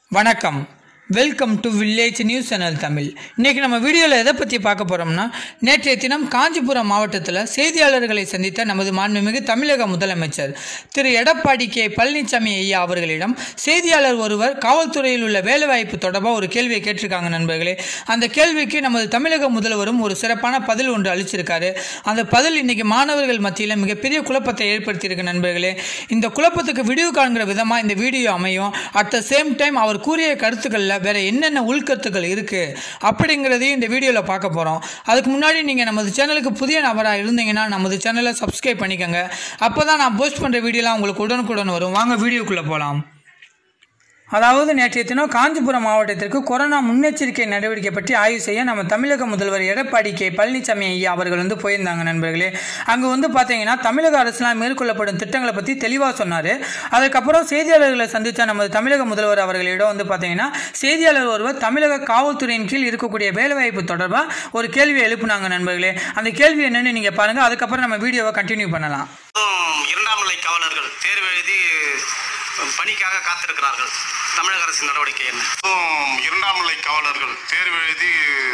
வணக்கம் welcome to village news channel Tamil இன்றைக்கி நம்ம வீடியோவில் எதை பற்றி பார்க்க போகிறோம்னா நேற்றைய தினம் காஞ்சிபுரம் மாவட்டத்தில் செய்தியாளர்களை சந்தித்த நமது மாண்புமிகு தமிழக முதலமைச்சர் திரு எடப்பாடி கே பழனிசாமி ஐயா அவர்களிடம் செய்தியாளர் ஒருவர் காவல்துறையில் உள்ள வேலைவாய்ப்பு தொடர்பாக ஒரு கேள்வியை கேட்டிருக்காங்க நண்பர்களே அந்த கேள்விக்கு நமது தமிழக முதல்வரும் ஒரு சிறப்பான பதில் ஒன்று அளிச்சிருக்காரு அந்த பதில் இன்னைக்கு மாணவர்கள் மத்தியில் மிகப்பெரிய குழப்பத்தை ஏற்படுத்தியிருக்கு நண்பர்களே இந்த குழப்பத்துக்கு விடிவு காண்கிற விதமாக இந்த வீடியோ அமையும் அட் த சேம் டைம் அவர் கூறிய கருத்துக்களில் வேற என்னென்ன உள்கருத்துக்கள் இருக்குது அப்படிங்கிறதையும் இந்த வீடியோவில் பார்க்க போகிறோம் அதுக்கு முன்னாடி நீங்கள் நமது சேனலுக்கு புதிய நபராக இருந்தீங்கன்னா நமது சேனலை சப்ஸ்கிரைப் பண்ணிக்கோங்க அப்போ தான் நான் போஸ்ட் பண்ணுற வீடியோலாம் உங்களுக்கு உடனுக்குடன் வரும் வாங்க வீடியோக்குள்ளே போகலாம் அதாவது நேற்றைய தினம் காஞ்சிபுரம் மாவட்டத்திற்கு கொரோனா முன்னெச்சரிக்கை நடவடிக்கை பற்றி ஆய்வு செய்ய நம்ம தமிழக முதல்வர் எடப்பாடி கே பழனிசாமி ஐயா அவர்கள் வந்து போயிருந்தாங்க நண்பர்களே அங்கே வந்து பார்த்தீங்கன்னா தமிழக அரசுலாம் மேற்கொள்ளப்படும் திட்டங்களை பற்றி தெளிவாக சொன்னார் அதுக்கப்புறம் செய்தியாளர்களை சந்தித்த நமது தமிழக முதல்வர் அவர்களிடம் வந்து பார்த்தீங்கன்னா செய்தியாளர் ஒருவர் தமிழக காவல்துறையின் கீழ் இருக்கக்கூடிய வேலைவாய்ப்பு தொடர்பாக ஒரு கேள்வி எழுப்புனாங்க நண்பர்களே அந்த கேள்வி என்னன்னு நீங்கள் பாருங்கள் அதுக்கப்புறம் நம்ம வீடியோவை கண்டினியூ பண்ணலாம் இன்னும் இரண்டாம் நிலை காவலர்கள் தேர்வு எழுதி பணிக்காக காத்திருக்கிறார்கள் தமிழக அரசின் நடவடிக்கை என்ன இன்னும் இரண்டாம் நிலை காவலர்கள் தேர்வு எழுதி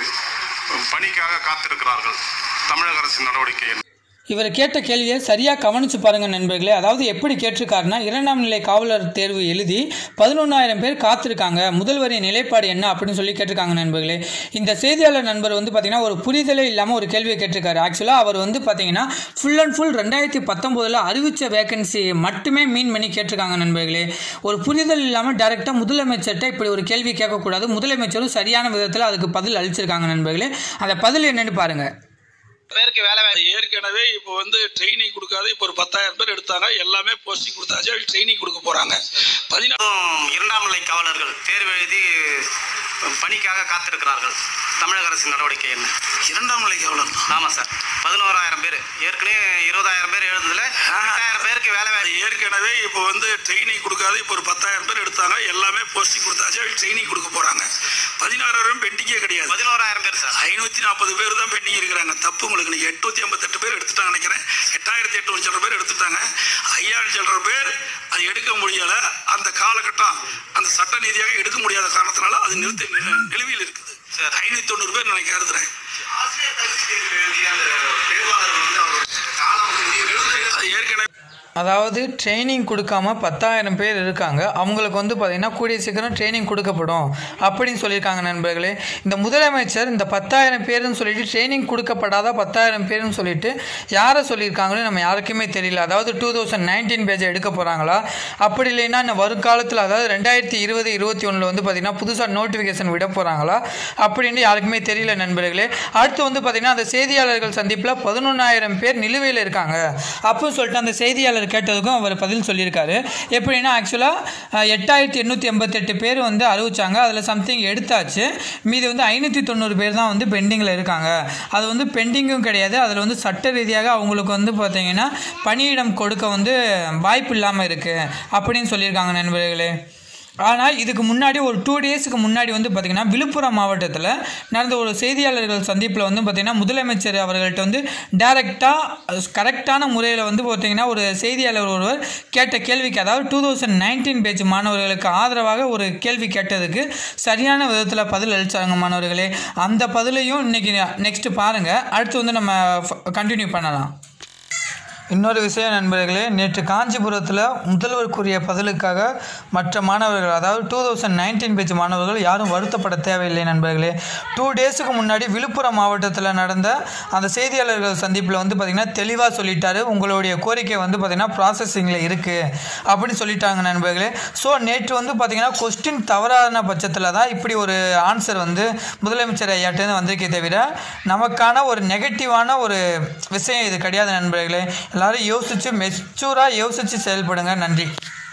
பணிக்காக காத்திருக்கிறார்கள் தமிழக அரசின் நடவடிக்கை என்ன இவர் கேட்ட கேள்வியை சரியாக கவனிச்சு பாருங்க நண்பர்களே அதாவது எப்படி கேட்டிருக்காருன்னா இரண்டாம் நிலை காவலர் தேர்வு எழுதி பதினொன்றாயிரம் பேர் காத்திருக்காங்க முதல்வரின் நிலைப்பாடு என்ன அப்படின்னு சொல்லி கேட்டிருக்காங்க நண்பர்களே இந்த செய்தியாளர் நண்பர் வந்து பார்த்தீங்கன்னா ஒரு புரிதலே இல்லாமல் ஒரு கேள்வியை கேட்டிருக்காரு ஆக்சுவலாக அவர் வந்து பார்த்தீங்கன்னா ஃபுல் அண்ட் ஃபுல் ரெண்டாயிரத்தி பத்தொம்போதில் அறிவித்த வேகன்சி மட்டுமே மீன் பண்ணி கேட்டிருக்காங்க நண்பர்களே ஒரு புரிதல் இல்லாமல் டேரெக்டாக முதலமைச்சர்கிட்ட இப்படி ஒரு கேள்வி கேட்கக்கூடாது முதலமைச்சரும் சரியான விதத்தில் அதுக்கு பதில் அளிச்சிருக்காங்க நண்பர்களே அந்த பதில் என்னன்னு பாருங்கள் பேருக்கு வேலை அது ஏற்கனவே இப்போ வந்து ட்ரைனிங் கொடுக்காது இப்போ ஒரு பத்தாயிரம் பேர் எடுத்தாங்க எல்லாமே போஸ்டிங் கொடுத்தாச்சு அவங்க ட்ரைனிங் கொடுக்க போறாங்க பதினாறு இன்னும் இரண்டாம் நிலை காவலர்கள் தேர்வு எழுதி பணிக்காக காத்திருக்கிறார்கள் தமிழக அரசின் நடவடிக்கை என்ன இரண்டாம் நிலை காவலர் ஆமாம் சார் பதினோராயிரம் பேர் ஏற்கனவே இருபதாயிரம் பேர் எழுதுல எட்டாயிரம் பேருக்கு வேலை அது ஏற்கனவே இப்போ வந்து ட்ரைனிங் கொடுக்காது இப்போ ஒரு பத்தாயிரம் பேர் எடுத்தாங்க எல்லாமே போஸ்டிங் கொடுத்தாச்சு அவங்க ட்ரைனிங் கொடுக்க போறாங்க பதினாறாயிரம் பெண்டிங்கே கிடையாது பதினோராயிரம் பேர் சார் ஐநூத்தி நாற்பது பேர் தான் பெண்டிங் இருக்கிறாங்க தப்பு உங்களுக்கு நீங்க எட்நூத்தி ஐம்பத்தெட்டு பேர் எடுத்துட்டாங்க நினைக்கிறேன் எட்டாயிரத்தி எட்நூறு சில்லற பேர் எடுத்துட்டாங்க ஐயாயிரம் சில்லற பேர் அது எடுக்க முடியல அந்த காலகட்டம் அந்த சட்ட நீதியாக எடுக்க முடியாத காரணத்தினால அது நிறுத்த நில- நிலுவையில் இருக்குது ஐநூத்தி தொண்ணூறு பேர் நான் கருதுறேன் அது ஏற்கனவே அதாவது ட்ரைனிங் கொடுக்காம பத்தாயிரம் பேர் இருக்காங்க அவங்களுக்கு வந்து பார்த்திங்கன்னா கூடிய சீக்கிரம் ட்ரைனிங் கொடுக்கப்படும் அப்படின்னு சொல்லியிருக்காங்க நண்பர்களே இந்த முதலமைச்சர் இந்த பத்தாயிரம் பேருன்னு சொல்லிட்டு ட்ரைனிங் கொடுக்கப்படாத பத்தாயிரம் பேருன்னு சொல்லிட்டு யாரை சொல்லியிருக்காங்களோ நம்ம யாருக்குமே தெரியல அதாவது டூ தௌசண்ட் நைன்டீன் பேஜை எடுக்க போகிறாங்களா அப்படி இல்லைன்னா இந்த வருங்காலத்தில் அதாவது ரெண்டாயிரத்தி இருபது இருபத்தி ஒன்றில் வந்து பார்த்திங்கன்னா புதுசாக நோட்டிஃபிகேஷன் விட போகிறாங்களா அப்படின்னு யாருக்குமே தெரியல நண்பர்களே அடுத்து வந்து பார்த்திங்கன்னா அந்த செய்தியாளர்கள் சந்திப்பில் பதினொன்றாயிரம் பேர் நிலுவையில் இருக்காங்க அப்படின்னு சொல்லிட்டு அந்த செய்தியாளர் கேட்டதுக்கும் அவர் பதில் சொல்லியிருக்காரு எப்படின்னா ஆக்சுவலாக எட்டாயிரத்தி எண்ணூற்றி எண்பத்தெட்டு பேர் வந்து அறிவிச்சாங்க அதில் சம்திங் எடுத்தாச்சு மீதி வந்து ஐநூற்றி தொண்ணூறு பேர் தான் வந்து பெண்டிங்கில் இருக்காங்க அது வந்து பெண்டிங்கும் கிடையாது அதில் வந்து சட்ட ரீதியாக அவங்களுக்கு வந்து பார்த்தீங்கன்னா பணியிடம் கொடுக்க வந்து வாய்ப்பு இல்லாமல் இருக்குது அப்படின்னு சொல்லியிருக்காங்க நண்பர்களே ஆனால் இதுக்கு முன்னாடி ஒரு டூ டேஸுக்கு முன்னாடி வந்து பார்த்திங்கன்னா விழுப்புரம் மாவட்டத்தில் நடந்த ஒரு செய்தியாளர்கள் சந்திப்பில் வந்து பார்த்திங்கன்னா முதலமைச்சர் அவர்கள்ட்ட வந்து டைரெக்டாக கரெக்டான முறையில் வந்து பார்த்திங்கன்னா ஒரு செய்தியாளர் ஒருவர் கேட்ட கேள்விக்கு அதாவது டூ தௌசண்ட் நைன்டீன் பேஜ் மாணவர்களுக்கு ஆதரவாக ஒரு கேள்வி கேட்டதுக்கு சரியான விதத்தில் பதில் அளித்தாங்க மாணவர்களே அந்த பதிலையும் இன்றைக்கி நெக்ஸ்ட்டு பாருங்கள் அடுத்து வந்து நம்ம கண்டினியூ பண்ணலாம் இன்னொரு விஷயம் நண்பர்களே நேற்று காஞ்சிபுரத்தில் முதல்வர் கூறிய பதிலுக்காக மற்ற மாணவர்கள் அதாவது டூ தௌசண்ட் நைன்டீன் பேஜ் மாணவர்கள் யாரும் வருத்தப்பட தேவையில்லை நண்பர்களே டூ டேஸுக்கு முன்னாடி விழுப்புரம் மாவட்டத்தில் நடந்த அந்த செய்தியாளர்கள் சந்திப்பில் வந்து பார்த்திங்கன்னா தெளிவாக சொல்லிட்டாரு உங்களுடைய கோரிக்கை வந்து பார்த்திங்கன்னா ப்ராசஸிங்கில் இருக்குது அப்படின்னு சொல்லிட்டாங்க நண்பர்களே ஸோ நேற்று வந்து பார்த்திங்கன்னா கொஸ்டின் தவறான பட்சத்தில் தான் இப்படி ஒரு ஆன்சர் வந்து முதலமைச்சர் ஐயாட்டேருந்து வந்திருக்கே தவிர நமக்கான ஒரு நெகட்டிவான ஒரு விஷயம் இது கிடையாது நண்பர்களே எல்லாரும் யோசித்து மெச்சூராக யோசித்து செயல்படுங்க நன்றி